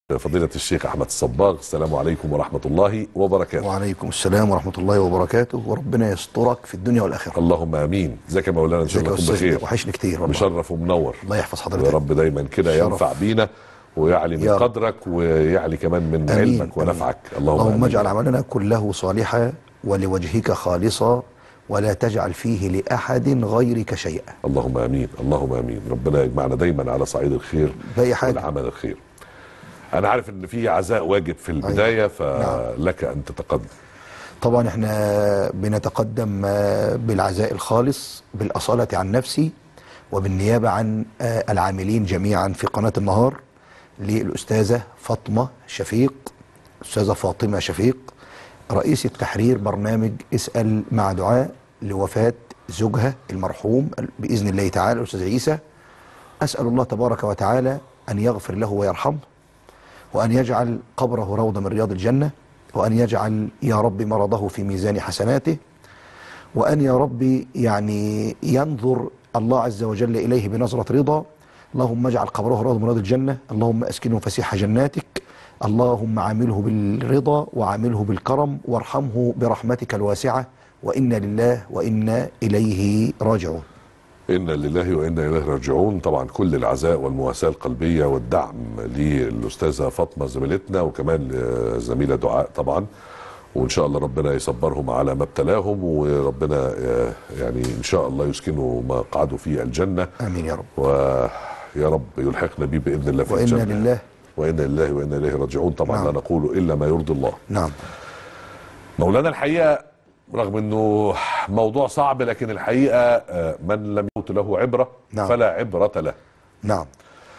فضيلة الشيخ أحمد الصباغ السلام عليكم ورحمة الله وبركاته وعليكم السلام ورحمة الله وبركاته وربنا يسترك في الدنيا والآخرة اللهم آمين ازيك يا مولانا إن شاء ازيك يا الله تكون أستاذ بخير وحشني كتير والله مشرف ومنور الله يحفظ يا حضرتك رب دايما كده شرف. ينفع بينا ويعلي من يا رب. قدرك ويعلي كمان من آمين علمك ونفعك اللهم, اللهم آمين. اجعل عملنا كله صالحا ولوجهك خالصا ولا تجعل فيه لأحد غيرك شيئا اللهم امين اللهم امين ربنا يجمعنا دايما على صعيد الخير بأي حاجة والعمل الخير انا عارف ان في عزاء واجب في البدايه فلك ان تتقدم طبعا احنا بنتقدم آه، بالعزاء الخالص بالأصالة عن نفسي وبالنيابة عن آه، العاملين جميعا في قناة النهار للأستاذة فاطمة شفيق أستاذة فاطمة شفيق رئيسة تحرير برنامج اسأل مع دعاء لوفاة زوجها المرحوم بإذن الله تعالى الأستاذ عيسى أسأل الله تبارك وتعالى أن يغفر له ويرحمه وأن يجعل قبره روضة من رياض الجنة وأن يجعل يا رب مرضه في ميزان حسناته وأن يا رب يعني ينظر الله عز وجل إليه بنظرة رضا اللهم اجعل قبره روضة من رياض الجنة اللهم أسكنه فسيح جناتك اللهم عامله بالرضا وعامله بالكرم وارحمه برحمتك الواسعة وإنا لله وإنا إليه راجعون إنا لله وإنا إليه راجعون طبعا كل العزاء والمواساة القلبية والدعم للأستاذة فاطمة زميلتنا وكمان للزميلة دعاء طبعا وإن شاء الله ربنا يصبرهم على ما ابتلاهم وربنا آه، يعني إن شاء الله يسكنوا ما قعدوا في الجنة آمين يا رب ويا رب يلحقنا بيه بإذن الله في وإنا الجنة لله وإنا لله وإنا إليه راجعون طبعا نعم. لا نقول إلا ما يرضي الله نعم مولانا الحقيقه رغم انه موضوع صعب لكن الحقيقه آه، من لم يمت له عبره نعم. فلا عبره له نعم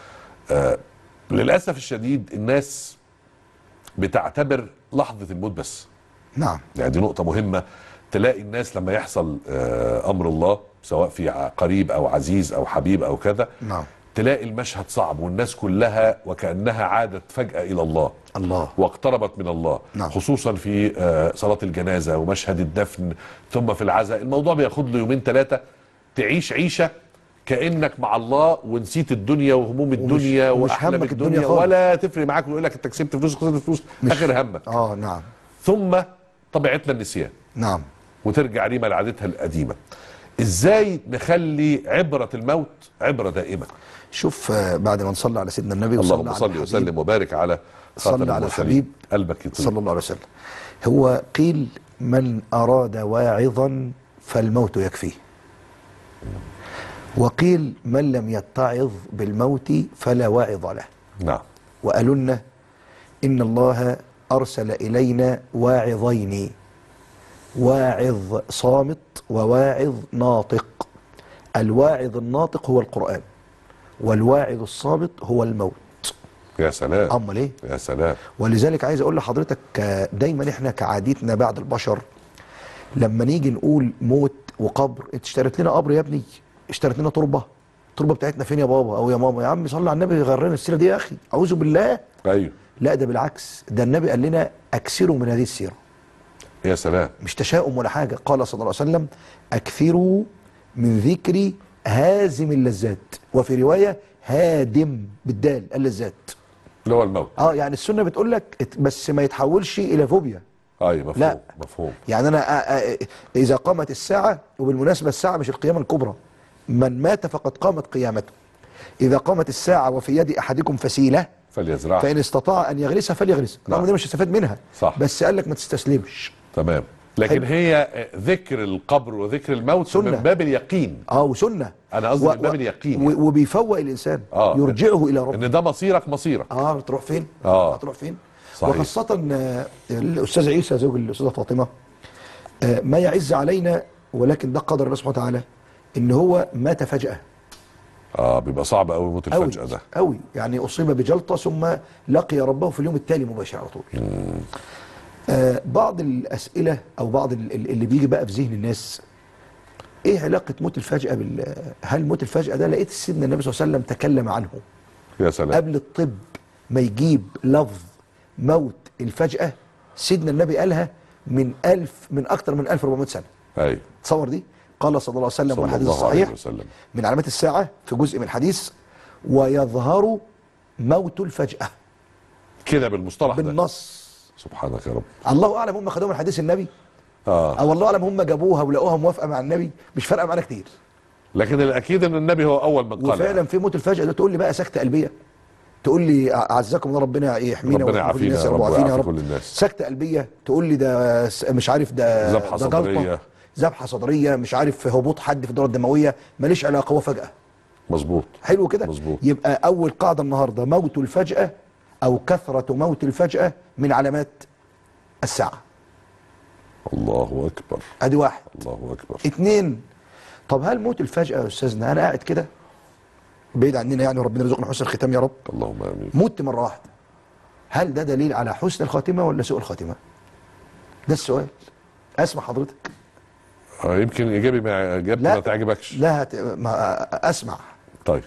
للاسف الشديد الناس بتعتبر لحظه الموت بس نعم يعني دي نقطه مهمه تلاقي الناس لما يحصل آه، امر الله سواء في ع- قريب او عزيز او حبيب او كذا نعم تلاقي المشهد صعب والناس كلها وكانها عادت فجاه الى الله الله واقتربت من الله نعم. خصوصا في آه، صلاة الجنازة ومشهد الدفن ثم في العزاء الموضوع بياخد له يومين ثلاثة تعيش عيشة كأنك مع الله ونسيت الدنيا وهموم الدنيا ومش وأحلام همك الدنيا الدنيا خالص. ولا تفرق معاك ويقول لك انت كسبت فلوس خسرت فلوس مش- آخر همك اه نعم ثم طبيعتنا النسيان نعم وترجع ريما لعادتها القديمة ازاي نخلي عبرة الموت عبرة دائمة شوف آه، بعد ما نصلي على سيدنا النبي اللهم وصلى على صل الحبيب وسلم وبارك على صل خاتم على المرسلين. الحبيب قلبك يطيب صلى الله عليه وسلم هو قيل من أراد واعظا فالموت يكفيه وقيل من لم يتعظ بالموت فلا واعظ له نعم وقالوا لنا إن الله أرسل إلينا واعظين واعظ صامت وواعظ ناطق الواعظ الناطق هو القرآن والواعظ الصامت هو الموت يا سلام أمال إيه؟ يا سلام ولذلك عايز اقول لحضرتك آه، دايما احنا كعادتنا بعد البشر لما نيجي نقول موت وقبر انت اشتريت لنا قبر يا ابني اشتريت لنا تربه التربه بتاعتنا فين يا بابا او يا ماما يا عم صلي على النبي غير لنا السيره دي يا اخي اعوذ بالله ايوه لا ده بالعكس ده النبي قال لنا اكثروا من هذه السيره يا سلام مش تشاؤم ولا حاجه قال صلى الله عليه وسلم اكثروا من ذكر هازم اللذات وفي روايه هادم بالدال اللذات اللي هو الموت اه يعني السنه بتقول لك ات- بس ما يتحولش الى فوبيا ايوه مفهوم لا. مفهوم يعني انا آه، آه، اذا قامت الساعه وبالمناسبه الساعه مش القيامه الكبرى من مات فقد قامت قيامته اذا قامت الساعه وفي يد احدكم فسيله فليزرع فان استطاع ان يغرسها فليغرسها نعم. رغم ده مش هيستفاد منها صح. بس قال لك ما تستسلمش تمام لكن حلو. هي ذكر القبر وذكر الموت سنة. من باب اليقين اه وسنه أنا قصدي و- من باب و- اليقين و- وبيفوق الانسان آه. يرجعه الى ربه ان ده مصيرك مصيرك اه تروح فين؟ آه. هتروح فين؟ صحيح. وخاصة آه، الأستاذ عيسى زوج الأستاذة فاطمة آه، ما يعز علينا ولكن ده قدر الله سبحانه وتعالى إن هو مات فجأة اه بيبقى صعب قوي موت أوي الفجأة ده أوي يعني أصيب بجلطة ثم لقي ربه في اليوم التالي مباشرة على طول آه بعض الأسئلة أو بعض ال- ال- اللي بيجي بقى في ذهن الناس إيه علاقة موت الفجأة بال هل موت الفجأة ده لقيت سيدنا النبي صلى الله عليه وسلم تكلم عنه يا سلام قبل الطب ما يجيب لفظ موت الفجأة سيدنا النبي قالها من ألف من أكثر من 1400 سنة ايوه تصور دي قال صلى الله عليه وسلم صلى والحديث الله عليه الصحيح وسلم من علامات الساعة في جزء من الحديث ويظهر موت الفجأة كده بالمصطلح ده بالنص سبحانك يا رب الله اعلم هم خدوها من حديث النبي اه او الله اعلم هم جابوها ولقوها موافقه مع النبي مش فارقه معانا كتير لكن الاكيد ان النبي هو اول من قال وفعلا في موت الفجأة ده تقول لي بقى سكتة قلبية تقول لي اعزكم الله ربنا يحمينا ربنا ويحمي كل يعافينا الناس يا رب ويعافينا يا ويعافي رب كل الناس. سكتة قلبية تقول لي ده س- مش عارف ده ذبحة ده صدرية. جلطة ذبحة صدرية مش عارف هبوط حد في الدورة الدموية ماليش علاقة هو فجأة مظبوط حلو كده مظبوط. يبقى أول قاعدة النهاردة موت الفجأة أو كثرة موت الفجأة من علامات الساعة الله اكبر ادي واحد الله اكبر اتنين طب هل موت الفجأة يا استاذنا انا قاعد كده بعيد عننا يعني وربنا يرزقنا حسن الختام يا رب اللهم امين مت مرة واحدة هل ده دليل على حسن الخاتمة ولا سوء الخاتمة ده السؤال اسمع حضرتك آه يمكن اجابي ما اجابتي لا. ما تعجبكش لا هت... ما اسمع طيب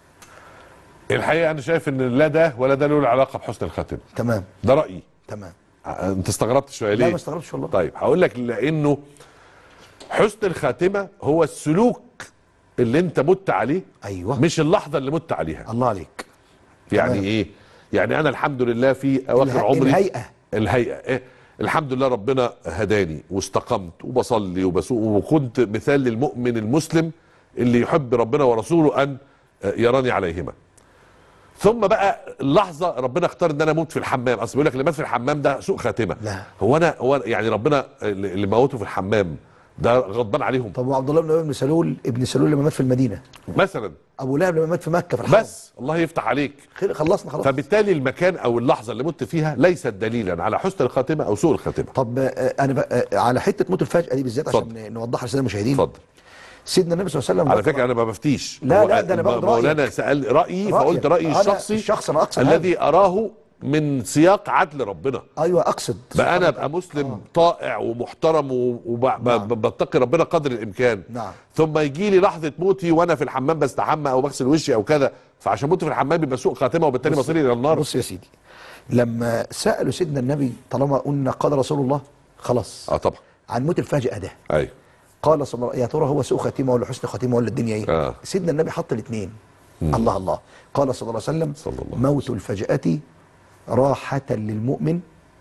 الحقيقه انا شايف ان لا ده ولا ده له علاقه بحسن الخاتمه تمام ده رايي تمام آه، انت استغربت شويه ليه لا ما استغربتش والله طيب هقول لك لانه حسن الخاتمه هو السلوك اللي انت مت عليه ايوه مش اللحظه اللي مت عليها الله عليك يعني تمام. ايه يعني انا الحمد لله في اواخر اله- عمري الهيئة. الهيئه إيه؟ الحمد لله ربنا هداني واستقمت وبصلي وبسوق وكنت مثال للمؤمن المسلم اللي يحب ربنا ورسوله ان يراني عليهما ثم بقى اللحظه ربنا اختار ان انا اموت في الحمام اصل بيقول لك اللي مات في الحمام ده سوء خاتمه لا. هو انا هو يعني ربنا اللي اللي موته في الحمام ده غضبان عليهم طب وعبد الله بن ابي بن سلول ابن سلول لما مات في المدينه مثلا ابو لهب لما مات في مكه في الحرم بس الله يفتح عليك خير خلصنا خلاص فبالتالي المكان او اللحظه اللي مت فيها ليست دليلا على حسن الخاتمه او سوء الخاتمه طب آه، انا بقى آه، على حته موت الفجأه دي بالذات اتفضل. عشان نوضحها للساده المشاهدين اتفضل سيدنا النبي صلى الله عليه وسلم على ذكر- فكره انا ما بفتيش لا، هو لا، ده أنا باخد مولانا رأيك. سال رايي رأيك. فقلت رايي أنا الشخصي الشخص أنا أقصد الذي اراه من سياق عدل ربنا ايوه اقصد بقى انا ابقى مسلم طائع ومحترم وبتقي ربنا قدر الامكان نعم. ثم يجي لي لحظه موتي وانا في الحمام بستحمى او بغسل وشي او كذا فعشان موت في الحمام بيبقى سوء خاتمه وبالتالي بص- مصيري الى النار بص يا سيدي لما سالوا سيدنا النبي طالما قلنا قال رسول الله خلاص اه طبعا عن موت الفاجئه ده ايوه قال صلى الله يا ترى هو سوء خاتمه ولا حسن خاتمه ولا الدنيا ايه آه. سيدنا النبي حط الاثنين الله الله قال صلى الله عليه وسلم صلى الله عليه موت الفجأة راحة للمؤمن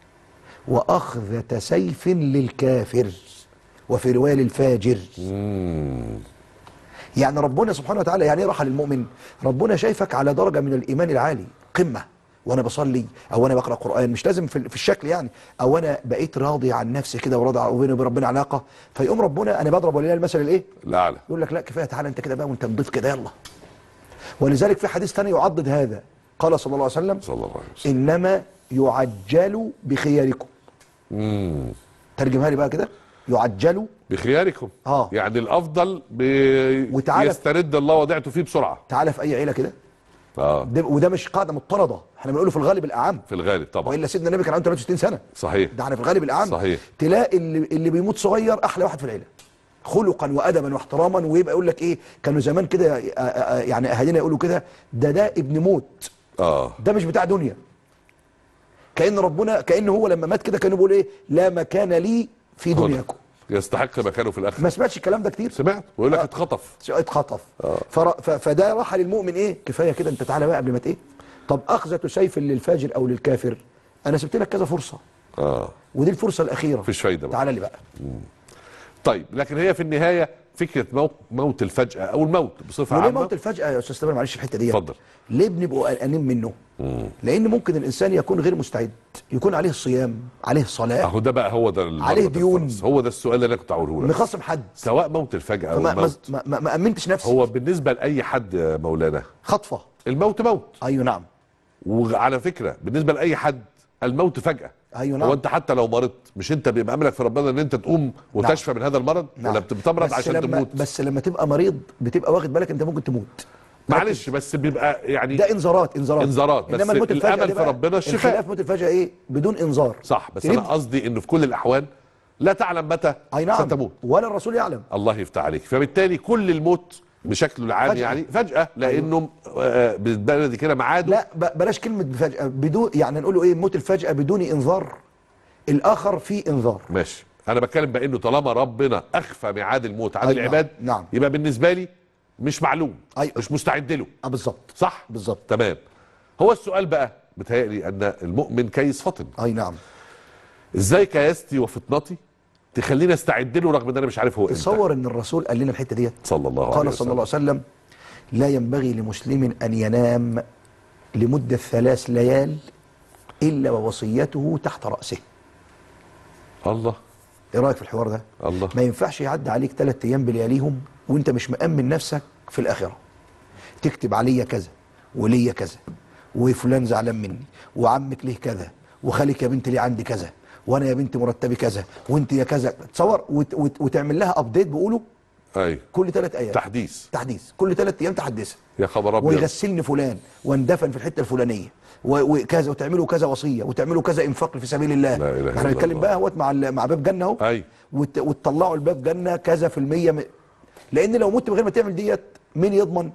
وأخذة سيف للكافر وفي رواية للفاجر يعني ربنا سبحانه وتعالى يعني ايه راحة للمؤمن ربنا شايفك على درجة من الإيمان العالي قمة وانا بصلي او انا بقرا قران مش لازم في في الشكل يعني او انا بقيت راضي عن نفسي كده وراضي وبيني وبين ربنا علاقه فيقوم ربنا انا بضرب ولله المثل الايه الاعلى يقول لك لا كفايه تعالى انت كده بقى وانت نضيف كده يلا ولذلك في حديث ثاني يعضد هذا قال صلى الله عليه وسلم صلى الله عليه وسلم انما يعجل بخياركم مم. ترجمها لي بقى كده يعجل بخياركم آه. يعني الافضل وتعالى- بيسترد الله وضعته فيه بسرعه تعالى في اي عيله كده اه ده وده مش قاعده مضطرده احنا بنقوله في الغالب الاعم في الغالب طبعا والا سيدنا النبي كان عنده 63 سنه صحيح ده احنا في الغالب الاعم صحيح. تلاقي اللي, اللي بيموت صغير احلى واحد في العيله خلقا وادبا واحتراما ويبقى يقول لك ايه كانوا زمان كده آه، آه، يعني اهالينا يقولوا كده ده ده ابن موت اه ده مش بتاع دنيا كأن ربنا كأن هو لما مات كده كان بيقول ايه لا مكان لي في دنياكم يستحق مكانه في الاخره ما سمعتش الكلام ده كتير سمعت ويقول لك آه. اتخطف اتخطف فر... ف... فده راحه للمؤمن ايه كفايه كده انت تعالى بقى قبل ما ت- ايه طب اخذة سيف للفاجر او للكافر انا سبت لك كذا فرصه اه ودي الفرصه الاخيره مفيش فايده بقى. تعالى لي بقى طيب لكن هي في النهايه فكره موت موت الفجاه او الموت بصفه وليه عامه موت الفجأة يا استاذ تامر معلش الحته دي اتفضل. ليه بنبقوا قلقانين منه لان ممكن الانسان يكون غير مستعد يكون عليه صيام عليه صلاه اهو ده بقى هو ده المرض عليه ديون. الفرس. هو ده السؤال اللي انا كنت هقوله لك مخاصم حد سواء موت الفجاه او فما ما, الموت ما, ما, ما امنتش نفسي هو بالنسبه لاي حد يا مولانا خطفه الموت موت ايوه نعم وعلى فكره بالنسبه لاي حد الموت فجاه أيوة نعم. هو انت حتى لو مرضت مش انت بيبقى املك في ربنا ان انت تقوم وتشفى من هذا المرض نعم. ولا بتمرض بس عشان لما تموت بس لما تبقى مريض بتبقى واخد بالك انت ممكن تموت معلش بس بيبقى يعني ده انذارات انذارات إنذارات، بس الموت الفجأة الأمل ده في بقى ربنا الشفاء. الخلاف موت الفجأة ايه بدون انذار صح بس تريد- انا قصدي انه في كل الاحوال لا تعلم متى اي نعم ستموت ولا الرسول يعلم الله يفتح عليك فبالتالي كل الموت بشكله العام فجأة. يعني فجأة لانه آه، بالبلدي كده ميعاده لا ب- بلاش كلمة بفجأة بدون يعني نقوله ايه موت الفجأة بدون انذار الاخر فيه انذار ماشي انا بتكلم بانه طالما ربنا اخفى ميعاد الموت عن أي نعم، العباد نعم. يبقى بالنسبه لي مش معلوم أي. مش مستعد له اه بالظبط صح بالظبط تمام هو السؤال بقى بتهيألي ان المؤمن كيس فطن اي نعم ازاي كياستي وفطنتي تخليني استعد له رغم ان انا مش عارف هو امتى تصور ان الرسول قال لنا الحته ديت صلى الله عليه قال وسلم صلى الله عليه وسلم لا ينبغي لمسلم ان ينام لمده ثلاث ليال الا ووصيته تحت راسه الله ايه رايك في الحوار ده الله ما ينفعش يعدي عليك ثلاث ايام بلياليهم وانت مش مأمن نفسك في الاخره تكتب عليا كذا وليا كذا وفلان زعلان مني وعمك ليه كذا وخالك يا بنت ليه عندي كذا وانا يا بنت مرتبي كذا وانت يا كذا تصور وت وت وتعمل لها ابديت بيقولوا اي كل ثلاث ايام تحديث تحديث كل ثلاث ايام تحدثها يا خبر ابيض ويغسلني فلان واندفن في الحته الفلانيه و- وكذا وتعملوا كذا وصيه وتعملوا كذا انفاق في سبيل الله لا إله احنا إلا هنتكلم الله. بقى اهوت مع ال- مع باب جنه اهو اي وت- وتطلعوا الباب جنه كذا في المية م... لان لو مت من غير ما تعمل ديت مين يضمن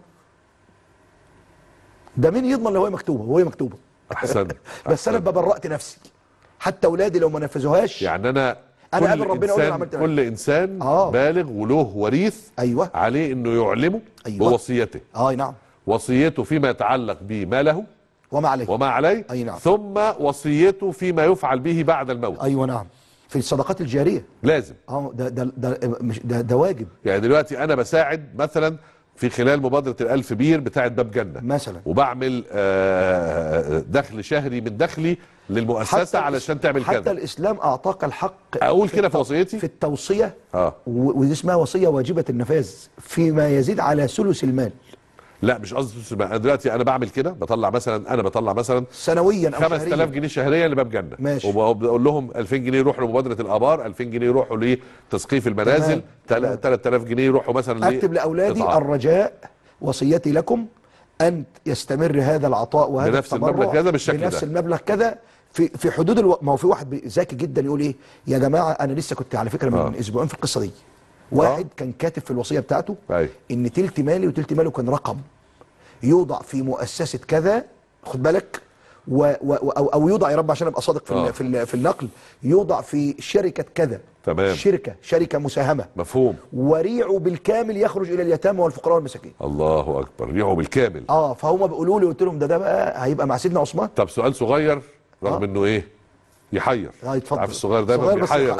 ده مين يضمن لو هي مكتوبه وهي مكتوبه احسن بس انا أحسن. ببرأت نفسي حتى اولادي لو ما نفذوهاش يعني انا أنا كل قابل ربنا أقول أنا إنسان عملت كل انسان آه. بالغ وله وريث ايوه عليه انه يعلمه أيوة. بوصيته اه نعم وصيته فيما يتعلق بما له وما عليه وما عليه أي نعم. ثم وصيته فيما يفعل به بعد الموت ايوه نعم في الصدقات الجاريه لازم اه ده ده ده مش ده, ده واجب يعني دلوقتي انا بساعد مثلا في خلال مبادره الالف بير بتاعه باب جنه مثلا وبعمل آه، دخل شهري من دخلي للمؤسسه الإس- علشان تعمل حتى كذا الاسلام اعطاك الحق اقول كده في الت- وصيتي في التوصيه اه و- ودي اسمها وصيه واجبه النفاذ فيما يزيد على ثلث المال لا مش قصدي تسمع. انا دلوقتي انا بعمل كده بطلع مثلا انا بطلع مثلا سنويا او 5000 شهريا جنيه شهريا لباب جنه ماشي. وبقول لهم 2000 جنيه يروحوا لمبادره الابار 2000 جنيه يروحوا لتسقيف المنازل تمام. تل- 3000 جنيه يروحوا مثلا اكتب لاولادي لقطاع. الرجاء وصيتي لكم ان يستمر هذا العطاء وهذا بنفس التبرع المبلغ كذا بالشكل بنفس ده. المبلغ كذا في في حدود الو... ما هو في واحد بي- ذكي جدا يقول ايه يا جماعه انا لسه كنت على فكره من آه. اسبوعين في القصه دي واحد كان كاتب في الوصيه بتاعته أيوة. ان تلت مالي وتلت ماله كان رقم يوضع في مؤسسه كذا خد بالك و... و... او او يوضع يا رب عشان ابقى صادق في آه. ال... في, ال... في النقل يوضع في شركه كذا تمام. شركه شركه مساهمه مفهوم وريعه بالكامل يخرج الى اليتامى والفقراء والمساكين الله اكبر ريحه بالكامل اه فهم بيقولوا لي قلت لهم ده ده بقى هيبقى مع سيدنا عثمان طب سؤال صغير رغم آه. انه ايه يحير اه اتفضل عارف الصغير دايما صغير بس بيحير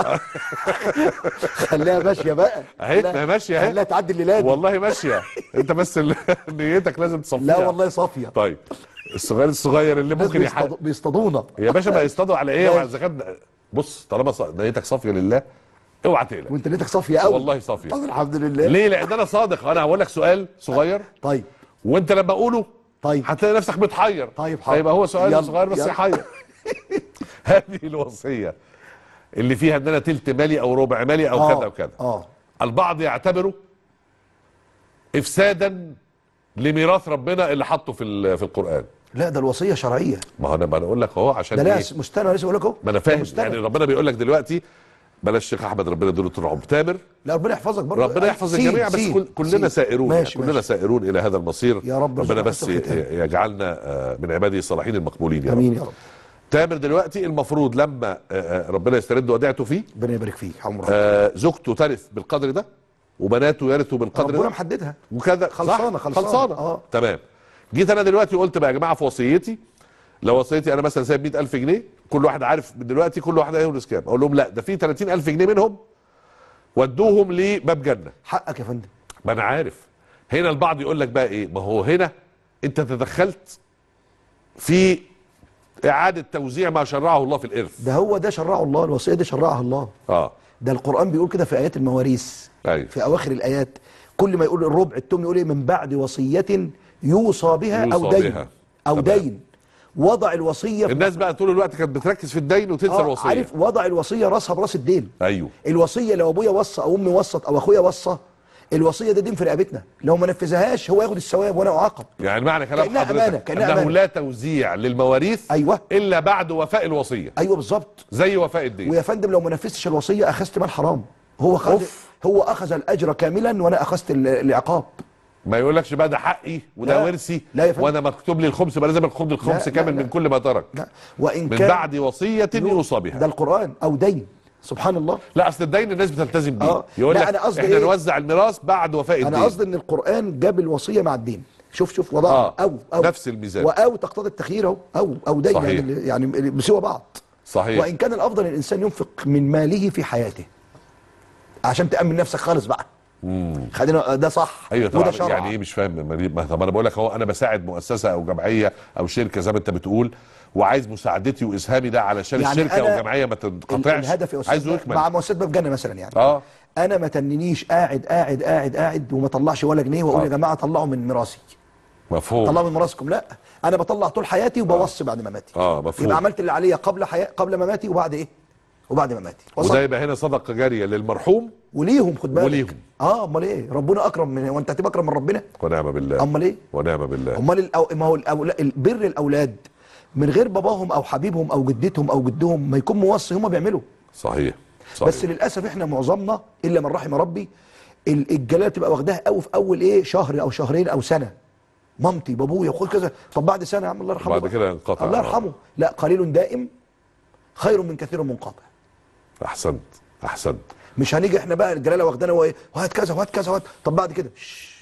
خليها ماشيه بقى اهي لا، ما هي ماشيه اهي خليها تعدي الليله دي والله ماشيه انت بس ال- نيتك لازم تصفيها لا والله صافيه طيب الصغير الصغير اللي الناس ممكن يحير بيصطاد- بيصطادونا يا باشا ما يصطادوا على ايه ماشي. وعلى اذا كان بص طالما ص- نيتك صافيه لله اوعى تقلق وانت نيتك صافيه قوي والله صافيه طب الحمد لله ليه لان انا صادق انا هقول لك سؤال صغير طيب وانت لما اقوله طيب هتلاقي نفسك متحير طيب، حاضر. هيبقى هو سؤال يلا، صغير بس يلا. يحير هذه الوصيه اللي فيها ان انا تلت مالي او ربع مالي او آه، كذا وكذا اه البعض يعتبره افسادا لميراث ربنا اللي حطه في ال- في القران لا ده الوصيه شرعيه ما هو انا ما انا اقول لك اهو عشان ده ايه لها مستند أنا لسه بقول لك اهو ما انا ده فاهم مستند. يعني ربنا بيقول لك دلوقتي بلاش الشيخ احمد ربنا يديله طول العمر تامر لا ربنا يحفظك برضه ربنا يحفظ سين، الجميع بس سين، كل كلنا سين. سائرون يعني ماشي كلنا ماشي. سائرون الى هذا المصير يا رب ربنا ارزقنا بس حسن الختام. يجعلنا آه، من عباده الصالحين المقبولين يا رب امين يا رب تامر دلوقتي المفروض لما آه، آه، ربنا يسترد وديعته فيه ربنا يبارك فيك عمرك آه، زوجته ترث بالقدر ده وبناته يرثوا بالقدر ربنا ده محددها وكذا خلصانة، صح؟ خلصانة. خلصانه آه. تمام جيت انا دلوقتي وقلت بقى يا جماعه في وصيتي لو وصيتي انا مثلا سايب 100000 جنيه كل واحد عارف من دلوقتي كل واحد هيورث كام اقول لهم لا ده في 30000 جنيه منهم ودوهم لباب جنه حقك يا فندم ما انا عارف هنا البعض يقول لك بقى ايه ما هو هنا انت تدخلت في اعاده توزيع ما شرعه الله في الارث ده هو ده شرعه الله الوصيه دي شرعها الله اه ده القرآن بيقول كده في آيات المواريث أيوة. في أواخر الآيات كل ما يقول الربع التم يقول إيه من بعد وصية يوصى بها أو يوصى دين بها. أو تمام. دين وضع الوصية في- الناس بقى طول الوقت كانت بتركز في الدين وتنسى آه الوصيه عارف وضع الوصية راسها براس الدين ايوه الوصية لو أبويا وصى أو أمي وصت أو أخويا وصى الوصية ده دين في رقبتنا لو ما نفذهاش هو ياخد الثواب وأنا أعاقب يعني معنى كلام كأنها حضرتك أمانة، كأنها انه أمانة. لا توزيع للمواريث أيوة. الا بعد وفاء الوصيه أيوه بالظبط زي وفاء الدين ويا فندم لو ما نفذتش الوصية أخذت مال حرام هو خد أوف. هو أخذ الأجر كاملا وأنا أخذت ال- العقاب ما يقولكش بقى ده حقي وده لا. ورثي لا يا فندم. وانا مكتوب لي الخمس يبقى لازم اخد الخمس لا، كامل لا. من كل ما ترك لا وإن من كان بعد وصيه يوصى ده بها القرآن أو دين سبحان الله لا اصل الدين الناس بتلتزم بيه آه. يقول لا، لك أنا قصدي احنا إيه؟ نوزع الميراث بعد وفاء الدين أنا قصدي إن القرآن جاب الوصية مع الدين شوف شوف وضعها آه، او او نفس الميزان. او تقتضي التخيير اهو او او ده صحيح. يعني يعني بسوى بعض صحيح وان كان الافضل الانسان ينفق من ماله في حياته عشان تامن نفسك خالص بقى خلينا ده صح ايوه وده طبعا شرع يعني ايه مش فاهم ما ما- طب انا بقول لك اهو انا بساعد مؤسسه او جمعيه او شركه زي ما انت بتقول وعايز مساعدتي واسهامي ده علشان يعني الشركه او أنا الجمعيه ما ال- تنقطعش الهدف يا استاذ عايزه مع يكمل مؤسسه باب جنه مثلا يعني اه انا ما تننيش قاعد قاعد قاعد قاعد وما طلعش ولا جنيه واقول آه. يا جماعه طلعوا من ميراثي مفهوم طلعوا من ميراثكم لا انا بطلع طول حياتي وبوصي بعد مماتي آه، مفهوم. يبقى عملت اللي عليا قبل حياة قبل مماتي وبعد ايه وبعد مماتي وده وصل يبقى هنا صدقه جاريه للمرحوم وليهم خد بالك وليهم. اه امال ايه ربنا اكرم من وانت هتبقى اكرم من ربنا ونعم بالله امال ايه ونعم بالله امال الأو... ما هو الأولاد... بر الاولاد من غير باباهم او حبيبهم او جدتهم او جدهم ما يكون موصي هم بيعملوا صحيح صحيح بس للاسف احنا معظمنا الا من رحم ربي ال- الجلاله تبقى واخداها قوي في اول ايه شهر او شهرين او سنه مامتي بابويا خد كذا طب بعد سنه يا عم الله يرحمه بعد بقى. كده ينقطع. الله يرحمه لا قليل دائم خير من كثير منقطع احسنت احسنت مش هنيجي احنا بقى الجلاله واخدانا وايه وهات كذا وهات كذا وهات طب بعد كده شش.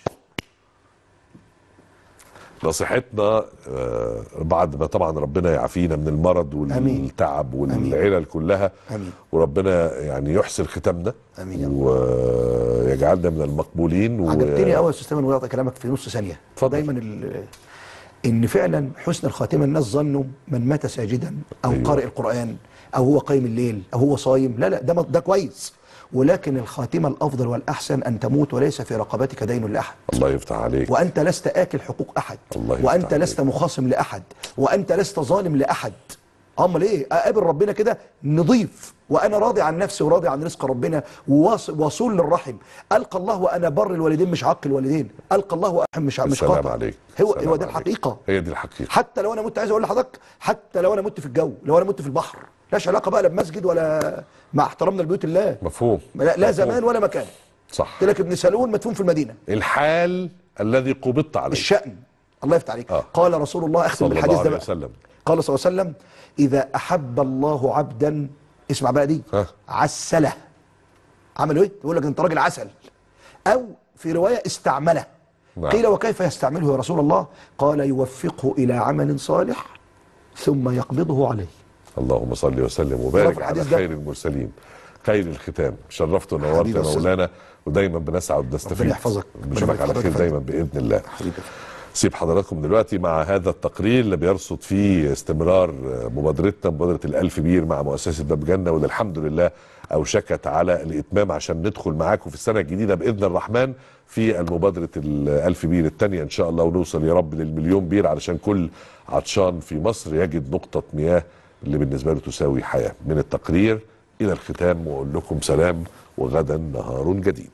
نصيحتنا آه، بعد ما طبعا ربنا يعافينا من المرض آمين. والتعب والعلل كلها آمين. وربنا يعني يحسن ختامنا آمين يا رب. ويجعلنا من المقبولين و... عجبتني قوي يا استاذ تامر ويعطي كلامك في نص ثانيه اتفضل. دايما ال- ان فعلا حسن الخاتمه الناس ظنوا من مات ساجدا او أيوة. أيوة. قارئ القران او هو قايم الليل او هو صايم لا لا ده ده كويس ولكن الخاتمه الافضل والاحسن ان تموت وليس في رقبتك دين لاحد الله يفتح عليك وانت لست اكل حقوق احد الله يفتح وانت عليك. لست مخاصم لاحد وانت لست ظالم لاحد امال ايه اقابل ربنا كده نضيف وانا راضي عن نفسي وراضي عن رزق ربنا وواص- وصول للرحم القى الله وانا بر الوالدين مش عق الوالدين القى الله وارحم مش مش السلام قاطع عليك هو السلام هو دي عليك. الحقيقه هي دي الحقيقه حتى لو انا مت عايز اقول لحضرتك حتى لو انا مت في الجو لو انا مت في البحر لاش علاقه بقى لا بمسجد ولا مع احترامنا لبيوت الله مفهوم لا, لا مفهوم. زمان ولا مكان صح قلت لك ابن سلول مدفون في المدينه الحال الذي قبضت عليه الشأن الله يفتح عليك آه. قال رسول الله اختم صلى الله بالحديث ده عليه بقى وسلم قال صلى الله عليه وسلم اذا احب الله عبدا اسمع بقى دي ها. عسله عملوا ايه يقول لك انت راجل عسل او في روايه استعمله نعم. قيل وكيف يستعمله يا رسول الله قال يوفقه الى عمل صالح ثم يقبضه عليه اللهم صل وسلم تعرف وبارك على الحديث ده؟ خير المرسلين خير الختام شرفت ونورت حبيبي يا يا أستاذ. مولانا ودايما بنسعد ونستفيد ربنا يحفظك. ربنا بنشوفك يبارك على في خير حضرتك. دايما باذن الله حبيبي سيب حضراتكم دلوقتي مع هذا التقرير اللي بيرصد فيه استمرار مبادرتنا مبادرة الألف بير مع مؤسسة باب جنة واللي الحمد لله أوشكت على الإتمام عشان ندخل معاكم في السنة الجديدة بإذن الرحمن في المبادرة الألف بير الثانية إن شاء الله ونوصل يا رب للمليون بير علشان كل عطشان في مصر يجد نقطة مياه اللي بالنسبة له تساوي حياة من التقرير إلى الختام وأقول لكم سلام وغدا نهار جديد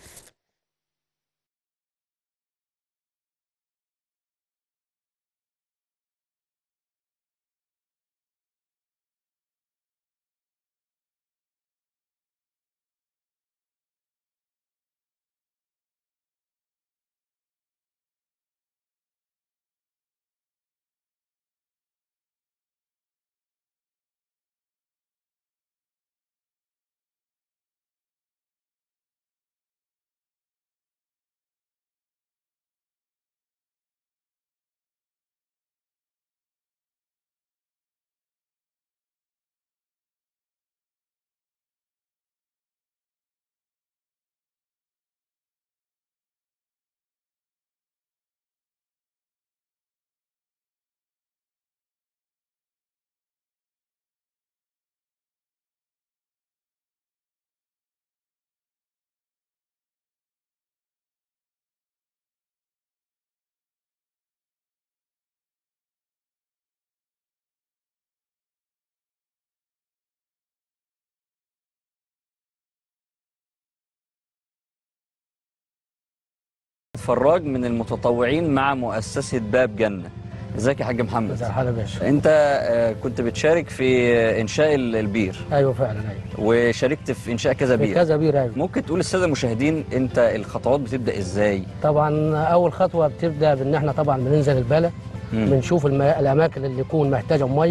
فراج من المتطوعين مع مؤسسة باب جنة ازيك يا حاج محمد ازي حالك يا باشا انت آه، كنت بتشارك في انشاء ال- البير ايوه فعلا ايوه وشاركت في انشاء كذا في بير كذا بير ايوه ممكن تقول للساده المشاهدين انت الخطوات بتبدا ازاي طبعا اول خطوه بتبدا بان احنا طبعا بننزل البلد مم. بنشوف الم... الاماكن اللي يكون محتاجه ميه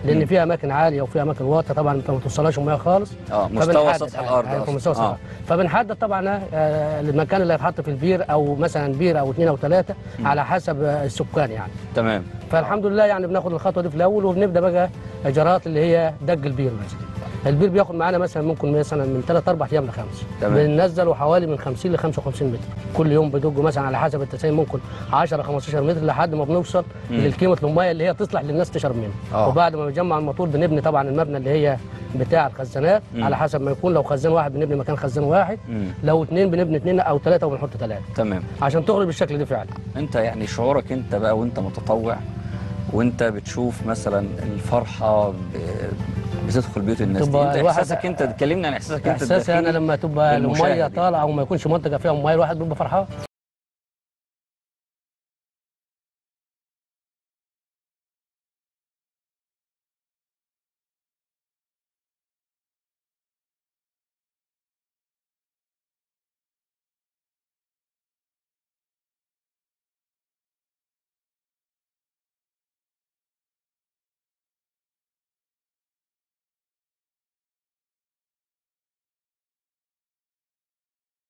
لان في اماكن عاليه وفي اماكن واطيه طبعا انت ما توصلهاش الميه خالص اه مستوى فبنحدد سطح يعني- الارض يعني أصلاً. مستوى سطح آه. الارض فبنحدد طبعا آه، المكان اللي هيتحط في البير او مثلا بير او اثنين او ثلاثه على حسب آه، السكان يعني تمام فالحمد لله يعني بناخد الخطوه دي في الاول وبنبدا بقى اجراءات اللي هي دج البير مثلا البير بياخد معانا مثلا ممكن مثلا من ثلاث اربع ايام لخمس تمام. بننزله حوالي من 50 ل 55 متر كل يوم بدجه مثلا على حسب التسعين ممكن 10 15 متر لحد ما بنوصل للكيمه الميه اللي هي تصلح للناس تشرب منها آه. وبعد ما بنجمع الموتور بنبني طبعا المبنى اللي هي بتاع الخزانات على حسب ما يكون لو خزان واحد بنبني مكان خزان واحد مم. لو اثنين بنبني اثنين او ثلاثه وبنحط ثلاثه تمام عشان تغرب بالشكل ده فعلا انت يعني شعورك انت بقى وانت متطوع وانت بتشوف مثلا الفرحه ب- بتدخل بيوت الناس دي تبقى انت الواحد- احساسك انت تكلمني عن احساسك انت احساسي انا الداخلي لما تبقى للمشاهد الميه يعني. طالعه او ما يكونش منطقه فيها ميه الواحد بيبقى فرحان